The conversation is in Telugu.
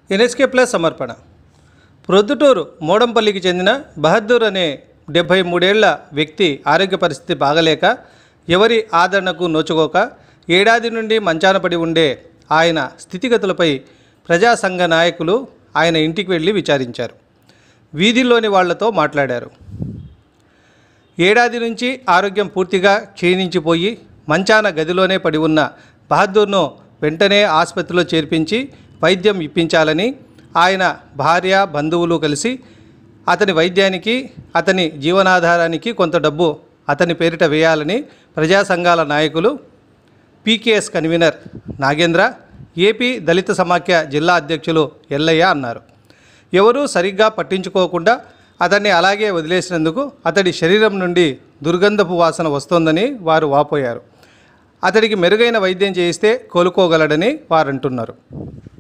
ఎన్ఎస్కే ప్లస్ సమర్పణ ప్రొద్దుటూరు మోడంపల్లికి చెందిన బహద్దూర్ అనే డెబ్భై మూడేళ్ల వ్యక్తి ఆరోగ్య పరిస్థితి బాగలేక ఎవరి ఆదరణకు నోచుకోక ఏడాది నుండి మంచాన పడి ఉండే ఆయన స్థితిగతులపై ప్రజా సంఘ నాయకులు ఆయన ఇంటికి వెళ్ళి విచారించారు వీధిల్లోని వాళ్లతో మాట్లాడారు ఏడాది నుంచి ఆరోగ్యం పూర్తిగా క్షీణించిపోయి మంచాన గదిలోనే పడి ఉన్న బహదూర్ను వెంటనే ఆసుపత్రిలో చేర్పించి వైద్యం ఇప్పించాలని ఆయన భార్య బంధువులు కలిసి అతని వైద్యానికి అతని జీవనాధారానికి కొంత డబ్బు అతని పేరిట వేయాలని ప్రజా సంఘాల నాయకులు పీకేఎస్ కన్వీనర్ నాగేంద్ర ఏపీ దళిత సమాఖ్య జిల్లా అధ్యక్షులు ఎల్లయ్య అన్నారు ఎవరూ సరిగ్గా పట్టించుకోకుండా అతన్ని అలాగే వదిలేసినందుకు అతడి శరీరం నుండి దుర్గంధపు వాసన వస్తోందని వారు వాపోయారు అతడికి మెరుగైన వైద్యం చేయిస్తే కోలుకోగలడని వారంటున్నారు